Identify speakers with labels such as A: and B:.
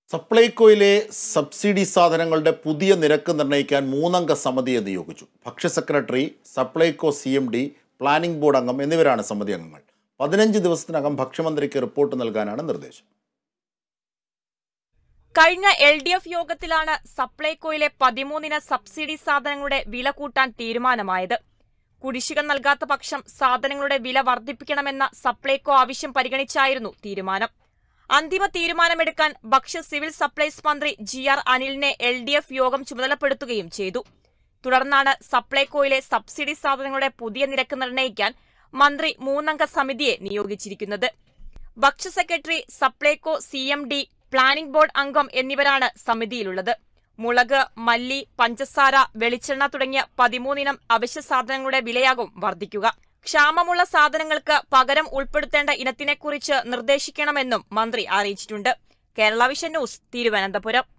A: സപ്ലൈകോയിലെ subsidy സാധനങ്ങളുടെ പുതിയ നിരക്ക് നിർണ്ണയിക്കാൻ മൂന്നംഗ സമിതിയെ നിയോഗിച്ചു ഭക്ഷ്യ secretary Supplyco C M D planning board അംഗം എന്നിവരാണ് സമിതി അംഗങ്ങൾ പതിനഞ്ച് ദിവസത്തിനകം ഭക്ഷ്യമന്ത്രിക്ക് റിപ്പോർട്ട് നൽകാനാണ് നിർദ്ദേശം
B: കഴിഞ്ഞ എൽ ഡി എഫ് യോഗത്തിലാണ് സപ്ലൈകോയിലെ പതിമൂന്നിന സബ്സിഡി സാധനങ്ങളുടെ വില കൂട്ടാൻ തീരുമാനമായത് കുടിശ്ശിക നൽകാത്ത പക്ഷം സാധനങ്ങളുടെ വില വർദ്ധിപ്പിക്കണമെന്ന സപ്ലൈകോ ആവശ്യം പരിഗണിച്ചായിരുന്നു തീരുമാനം അന്തിമ തീരുമാനമെടുക്കാൻ ഭക്ഷ്യ സിവിൽ സപ്ലൈസ് മന്ത്രി ജി ആർ അനിലിനെ എൽ ഡി എഫ് യോഗം ചുമതലപ്പെടുത്തുകയും ചെയ്തു തുടർന്നാണ് സപ്ലൈകോയിലെ സബ്സിഡി സാധനങ്ങളുടെ പുതിയ നിരക്ക് നിർണ്ണയിക്കാൻ മന്ത്രി മൂന്നംഗ സമിതിയെ നിയോഗിച്ചിരിക്കുന്നത് ഭക്ഷ്യ secretary Supplyco C M D planning board അംഗം എന്നിവരാണ് സമിതിയിലുള്ളത് മുളക് മല്ലി പഞ്ചസാര വെളിച്ചെണ്ണ തുടങ്ങിയ പതിമൂന്നിനം അവശ്യ സാധനങ്ങളുടെ വിലയാകും വർദ്ധിക്കുക ക്ഷാമമുള്ള സാധനങ്ങൾക്ക് പകരം ഉൾപ്പെടുത്തേണ്ട ഇനത്തിനെക്കുറിച്ച് നിർദ്ദേശിക്കണമെന്നും മന്ത്രി അറിയിച്ചിട്ടുണ്ട് കേരള വിഷൻ ന്യൂസ് തിരുവനന്തപുരം